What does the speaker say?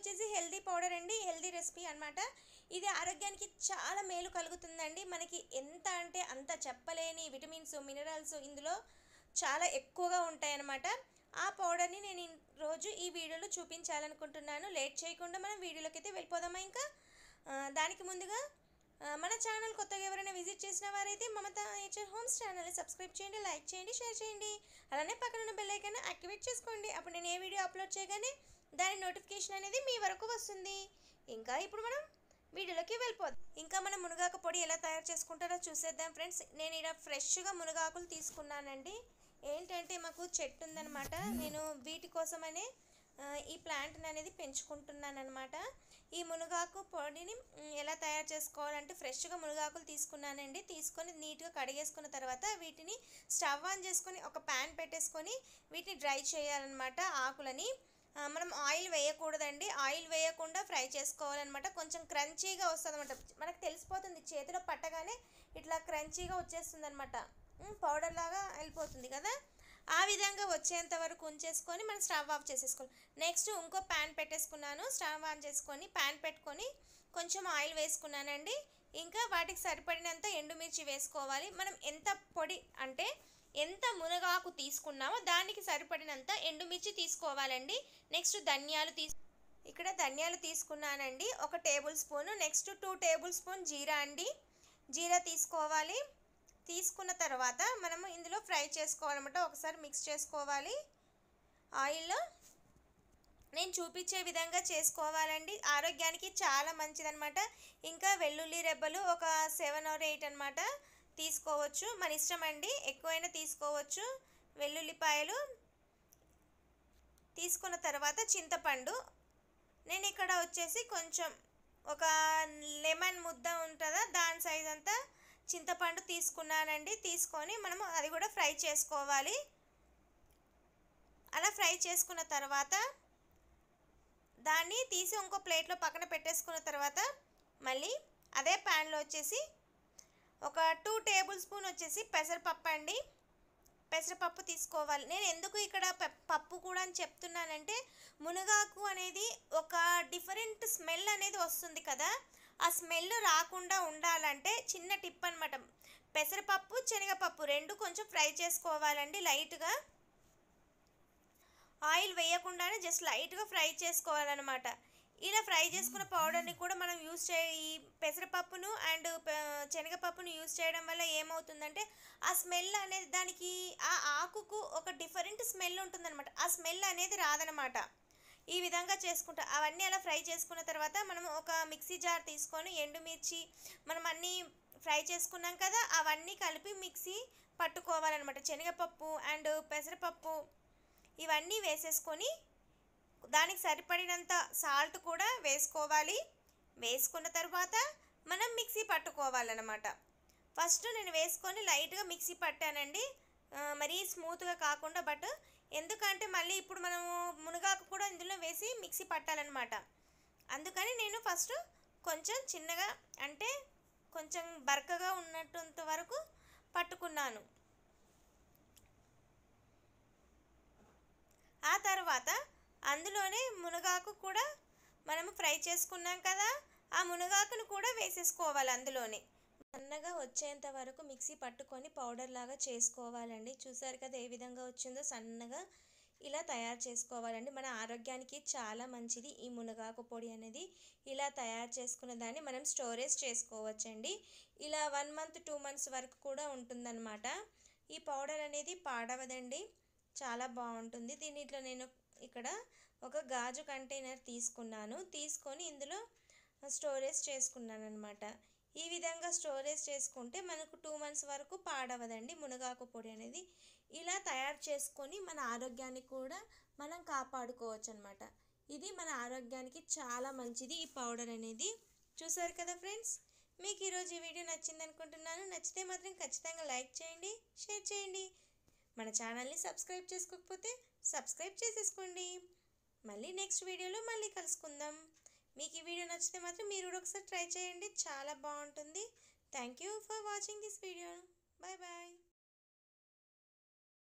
వచ్చేసి healthy powder అండి healthy recipe అనమాట ఇది ఆరోగ్యానికి చాలా మేలు కలుగుతుందండి మనకి ఎంత అంటే అంత చెప్పలేని విటమిన్స్ మినరల్స్ ఇందులో చాలా ఎక్కువగా ఉంటాయన్నమాట ఆ పౌడర్ని నేను ఈ రోజు ఈ వీడియోలో చూపించాలనుకుంటున్నాను లేట్ చేయకుండా మనం వీడియోలోకి అయితే వెళ్ళిపోదామా ఇంకా ఆ, దానికి ముందుగా ఆ, మన ఛానల్ కొత్తగా ఎవరైనా విజిట్ చేసిన వారైతే మమత నేచర్ హోమ్స్ ఛానల్ని సబ్స్క్రైబ్ చేయండి లైక్ చేయండి షేర్ చేయండి అలానే పక్కన ఉన్న బెల్ ఐకాన్ యాక్టివేట్ చేసుకోండి అప్పుడు నేను ఏ వీడియో అప్లోడ్ చేయగానే దాని నోటిఫికేషన్ అనేది మీ వరకు వస్తుంది ఇంకా ఇప్పుడు మనం వీడియోలోకి వెళ్ళిపోదాం ఇంకా మనం మునగాకు పొడి ఎలా తయారు చేసుకుంటారో చూసేద్దాం ఫ్రెండ్స్ నేను ఇలా ఫ్రెష్గా మునగాకులు తీసుకున్నానండి ఏంటంటే మాకు చెట్టు ఉందన్నమాట నేను వీటి కోసమనే ఆ, ఈ ప్లాంట్ని అనేది పెంచుకుంటున్నాను అనమాట ఈ మునగాకు పొడిని మ్, ఎలా తయారు చేసుకోవాలంటే ఫ్రెష్గా మునగాకులు తీసుకున్నానండి తీసుకొని నీట్గా కడిగేసుకున్న తర్వాత వీటిని స్టవ్ ఆన్ చేసుకొని ఒక ప్యాన్ పెట్టేసుకొని వీటిని డ్రై చేయాలన్నమాట ఆకులని ఆ, మనం ఆయిల్ వేయకూడదండి ఆయిల్ వేయకుండా ఫ్రై చేసుకోవాలన్నమాట కొంచెం క్రంచీగా వస్తుంది అనమాట మనకు తెలిసిపోతుంది చేతిలో పట్టగానే ఇట్లా క్రంచీగా వచ్చేస్తుంది అనమాట పౌడర్ లాగా వెళ్ళిపోతుంది కదా ఆ విధంగా వచ్చేంత వరకు ఉంచేసుకొని మనం స్టవ్ ఆఫ్ చేసేసుకోవాలి నెక్స్ట్ ఇంకో ప్యాన్ పెట్టేసుకున్నాను స్టవ్ ఆన్ చేసుకొని ప్యాన్ పెట్టుకొని కొంచెం ఆయిల్ వేసుకున్నానండి ఇంకా వాటికి సరిపడినంత ఎండుమిర్చి వేసుకోవాలి మనం ఎంత పొడి అంటే ఎంత మునగాకు తీసుకున్నామో దానికి సరిపడినంత ఎండుమిర్చి తీసుకోవాలండి నెక్స్ట్ ధనియాలు తీసు ఇక్కడ ధనియాలు తీసుకున్నానండి ఒక table spoon next two table spoon జీరా అండి జీరా తీసుకోవాలి తీసుకున్న తర్వాత మనము ఇందులో ఫ్రై చేసుకోవాలన్నమాట ఒకసారి మిక్స్ చేసుకోవాలి ఆయిల్లో నేను చూపించే విధంగా చేసుకోవాలండి ఆరోగ్యానికి చాలా మంచిదన్నమాట ఇంకా వెల్లుల్లి రెబ్బలు ఒక సెవెన్ ఆర్ ఎయిట్ అనమాట తీసుకోవచ్చు మన ఇష్టం అండి ఎక్కువైనా తీసుకోవచ్చు వెల్లుల్లిపాయలు తీసుకున్న తర్వాత చింతపండు నేను ఇక్కడ వచ్చేసి కొంచెం ఒక లెమన్ ముద్ద ఉంటుందా దాని సైజ్ అంతా చింతపండు తీసుకున్నానండి తీసుకొని మనము అది కూడా ఫ్రై చేసుకోవాలి అలా ఫ్రై చేసుకున్న తర్వాత దాన్ని తీసి ఇంకో ప్లేట్లో పక్కన పెట్టేసుకున్న తర్వాత మళ్ళీ అదే ప్యాన్లో వచ్చేసి ఒక టూ టేబుల్ స్పూన్ వచ్చేసి పెసరపప్పు అండి పెసరపప్పు తీసుకోవాలి నేను ఎందుకు ఇక్కడ పె- పప్పు కూడా అని చెప్తున్నానంటే మునగాకు అనేది ఒక డిఫరెంట్ స్మెల్ అనేది వస్తుంది కదా ఆ స్మెల్ రాకుండా ఉండాలంటే చిన్న టిప్ అనమాట పెసరపప్పు శనగపప్పు రెండు కొంచెం ఫ్రై చేసుకోవాలండి లైట్గా ఆయిల్ వేయకుండానే జస్ట్ లైట్గా ఫ్రై చేసుకోవాలన్నమాట ఇలా ఫ్రై చేసుకున్న పౌడర్ని కూడా మనం యూస్ చే ఈ పెసరపప్పును అండ్ శనగపప్పును యూస్ చేయడం వల్ల ఏమవుతుందంటే ఆ స్మెల్ అనేది దానికి ఆ ఆకుకు ఒక డిఫరెంట్ స్మెల్ ఉంటుందన్నమాట ఆ స్మెల్ అనేది రాదనమాట ఈ విధంగా చేసుకుంటా అవన్నీ అలా ఫ్రై చేసుకున్న తర్వాత మనం ఒక మిక్సీ జార్ తీసుకొని ఎండుమిర్చి మనం అన్నీ ఫ్రై చేసుకున్నాం కదా అవన్నీ కలిపి మిక్సీ పట్టుకోవాలన్నమాట శనగపప్పు అండ్ పెసరపప్పు ఇవన్నీ వేసేసుకొని దానికి సరిపడినంత సాల్ట్ కూడా వేసుకోవాలి వేసుకున్న తర్వాత మనం మిక్సీ పట్టుకోవాలన్నమాట ఫస్ట్ నేను వేసుకొని లైట్గా మిక్సీ పట్టానండి ఆ, మరీ స్మూత్గా కాకుండా బట్ ఎందుకంటే మళ్ళీ ఇప్పుడు మనము మునగాకు కూడా ఇందులో వేసి మిక్సీ పట్టాలన్నమాట అందుకని నేను ఫస్ట్ కొంచెం చిన్నగా అంటే కొంచెం బరకగా ఉన్నంత వరకు పట్టుకున్నాను ఆ తర్వాత అందులోనే మునగాకు కూడా మనము ఫ్రై చేసుకున్నాం కదా ఆ మునగాకును కూడా వేసేసుకోవాలి అందులోనే సన్నగా వచ్చేంత వరకు మిక్సీ పట్టుకొని పౌడర్ లాగా చేసుకోవాలండి చూసారు కదా ఏ విధంగా వచ్చిందో సన్నగా ఇలా తయారు చేసుకోవాలండి మన ఆరోగ్యానికి చాలా మంచిది ఈ మునగాకు పొడి అనేది ఇలా తయారు చేసుకున్న దాన్ని మనం స్టోరేజ్ చేసుకోవచ్చండి ఇలా వన్ మంత్ టూ మంత్స్ వరకు కూడా ఉంటుందన్నమాట ఈ పౌడర్ అనేది పాడవదండి చాలా బాగుంటుంది దీనిట్లో నేను ఇక్కడ ఒక గాజు కంటైనర్ తీసుకున్నాను తీసుకొని ఇందులో స్టోరేజ్ చేసుకున్నాను అనమాట ఈ విధంగా స్టోరేజ్ చేసుకుంటే మనకు టూ మంత్స్ వరకు పాడవదండి మునగాకు పొడి అనేది ఇలా తయారు చేసుకొని మన ఆరోగ్యాన్ని కూడా మనం కాపాడుకోవచ్చు అనమాట ఇది మన ఆరోగ్యానికి చాలా మంచిది ఈ పౌడర్ అనేది చూసారు కదా ఫ్రెండ్స్ మీకు ఈరోజు ఈ వీడియో నచ్చింది అనుకుంటున్నాను నచ్చితే మాత్రం ఖచ్చితంగా లైక్ చేయండి షేర్ చేయండి మన ఛానల్ని సబ్స్క్రైబ్ చేసుకోకపోతే సబ్స్క్రైబ్ చేసేసుకోండి మళ్ళీ నెక్స్ట్ వీడియోలో మళ్ళీ కలుసుకుందాం మీకు ఈ వీడియో నచ్చితే మాత్రం మీరు కూడా ఒకసారి ట్రై చేయండి చాలా బాగుంటుంది thank you for watching this video bye bye